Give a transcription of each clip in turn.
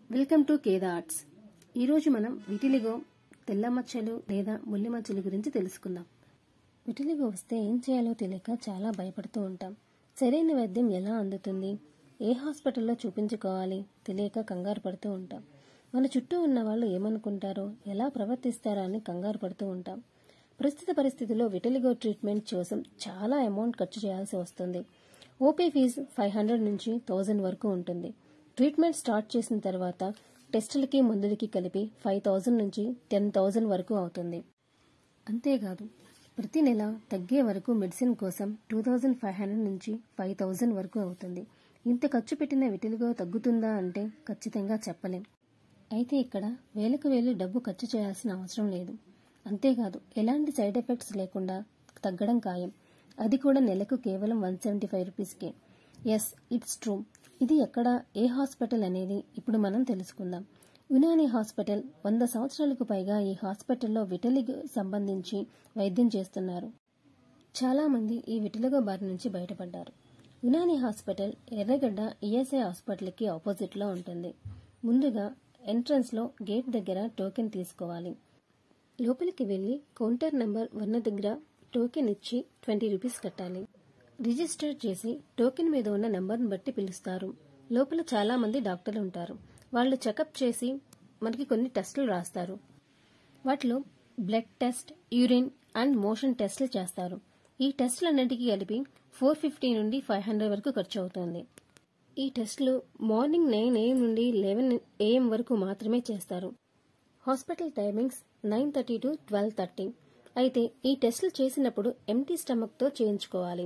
welcome to కేద arts ఈరోజు మనం vitiligo తెల్ల మచ్చలు లేదా ముల్లి మచ్చల గురించి తెలుసుకుందాం విటిలిగో వస్తే ఏం చేయాలో తెలియక చాలా భయపడుతూ ఉంటాం సరైన వైద్యం ఎలా అందుతుంది ఏ హాస్పిటల్లో చూపించుకోవాలి తెలియక కంగారు పడుతూ ఉంటాం మన చుట్టూ ఉన్న వాళ్ళు ఏమనుకుంటారో ఎలా ప్రవర్తిస్తారో అని కంగారు పడుతూ ఉంటాం ప్రస్తుత పరిస్థితిలో విటిలిగో ట్రీట్మెంట్ కోసం చాలా అమౌంట్ ఖర్చు చేయాల్సి వస్తుంది ఓపీ ఫీజు ఫైవ్ హండ్రెడ్ నుంచి థౌజండ్ వరకు ఉంటుంది ట్రీట్మెంట్ స్టార్ట్ చేసిన తర్వాత టెస్టులకి మందులకి కలిపి ఫైవ్ థౌజండ్ నుంచి టెన్ థౌజండ్ వరకు అవుతుంది అంతేకాదు ప్రతి నెల తగ్గే వరకు మెడిసిన్ కోసం టూ థౌజండ్ ఫైవ్ హండ్రెడ్ నుంచి ఫైవ్ థౌజండ్ వరకు అవుతుంది ఇంత ఖర్చు పెట్టిన విటిలిగో తగ్గుతుందా అంటే ఖచ్చితంగా చెప్పలేం అయితే ఇక్కడ వేలకు వేలు డబ్బు ఖర్చు చేయాల్సిన అవసరం లేదు అంతేకాదు ఎలాంటి సైడ్ ఎఫెక్ట్స్ లేకుండా తగ్గడం ఖాయం అది కూడా నెలకు కేవలం వన్ సెవెంటీ ఫైవ్ రూపీస్కే ఎస్ ఇట్స్ ట్రూ ఇది ఎక్కడ ఏ హాస్పిటల్ అనేది ఇప్పుడు మనం తెలుసుకుందాం యునాని హాస్పిటల్ వంద సంవత్సరాలకు పైగా ఈ హాస్పిటల్లో విటలికి సంబంధించి వైద్యం చేస్తున్నారు చాలా మంది ఈ విటలిగో బారి నుంచి బయటపడ్డారు యునాని హాస్పిటల్ ఎర్రగడ్డ ఈఎస్ఐ హాస్పిటల్కి ఆపోజిట్లో ఉంటుంది ముందుగా ఎంట్రన్స్లో గేట్ దగ్గర టోకెన్ తీసుకోవాలి లోపలికి వెళ్లి కౌంటర్ నెంబర్ వన్ దగ్గర టోకెన్ ఇచ్చి ట్వంటీ రూపీస్ కట్టాలి రిజిస్టర్ చేసి టోకెన్ మీద ఉన్న నెంబర్ను బట్టి పిలుస్తారు లోపల చాలా మంది డాక్టర్లు ఉంటారు వాళ్ళు చెకప్ చేసి మనకి కొన్ని టెస్టులు రాస్తారు వాటిలో blood test urine and motion టెస్టులు చేస్తారు ఈ టెస్టులన్నింటికి కలిపి ఫోర్ ఫిఫ్టీ నుండి ఫైవ్ హండ్రెడ్ వరకు ఖర్చు అవుతుంది ఈ టెస్టులు మార్నింగ్ నైన్ ఏఎం నుండి లెవెన్ ఏఎం వరకు మాత్రమే చేస్తారు hospital timings nine thirty to twelve thirty అయితే ఈ టెస్టులు చేసినప్పుడు ఎంటీ స్టమక్తో చేయించుకోవాలి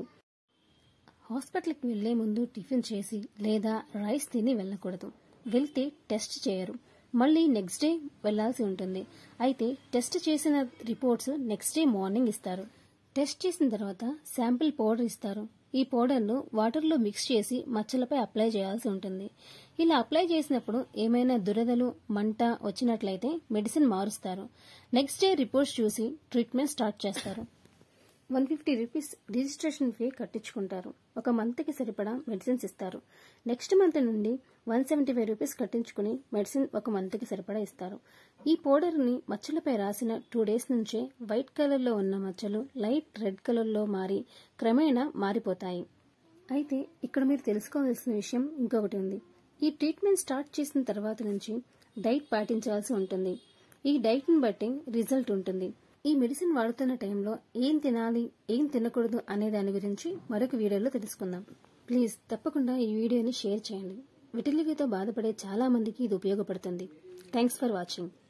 హాస్పిటల్కి వెళ్లే ముందు టిఫిన్ చేసి లేదా రైస్ తిని వెళ్ళకూడదు వెళ్తే టెస్ట్ చేయరు మళ్ళీ నెక్స్ట్ డే వెళ్లాల్సి ఉంటుంది అయితే టెస్ట్ చేసిన రిపోర్ట్స్ నెక్స్ట్ డే మార్నింగ్ ఇస్తారు టెస్ట్ చేసిన తర్వాత శాంపిల్ పౌడర్ ఇస్తారు ఈ పౌడర్ను వాటర్లో మిక్స్ చేసి మచ్చలపై అప్లై చేయాల్సి ఉంటుంది ఇలా అప్లై చేసినప్పుడు ఏమైనా దురదలు మంట వచ్చినట్లయితే మెడిసిన్ మారుస్తారు నెక్స్ట్ డే రిపోర్ట్స్ చూసి ట్రీట్మెంట్ స్టార్ట్ చేస్తారు one fifty rupees registration fee కట్టించుకుంటారు ఒక మంత్కి సరిపడా మెడిసిన్స్ ఇస్తారు నెక్స్ట్ మంత్ నుండి వన్ సెవెంటీ ఫైవ్ రూపీస్ కట్టించుకుని మెడిసిన్ ఒక మంత్కి సరిపడా ఇస్తారు ఈ పౌడర్ని మచ్చలపై రాసిన టూ డేస్ నుంచే వైట్ కలర్లో ఉన్న మచ్చలు లైట్ రెడ్ కలర్లో మారి క్రమేణా మారిపోతాయి అయితే ఇక్కడ మీరు తెలుసుకోవాల్సిన విషయం ఇంకొకటి ఉంది ఈ ట్రీట్మెంట్ స్టార్ట్ చేసిన తర్వాత నుంచి డైట్ పాటించాల్సి ఉంటుంది ఈ డైట్ని బట్టి రిజల్ట్ ఉంటుంది ఈ మెడిసిన్ వాడుతున్న టైంలో ఏం తినాలి ఏం తినకూడదు అనే దాని గురించి మరొక వీడియోలో తెలుసుకుందాం ప్లీజ్ తప్పకుండా ఈ వీడియోని షేర్ చేయండి విటిలిగోతో బాధపడే చాలా మందికి ఇది ఉపయోగపడుతుంది థ్యాంక్స్ ఫర్ వాచింగ్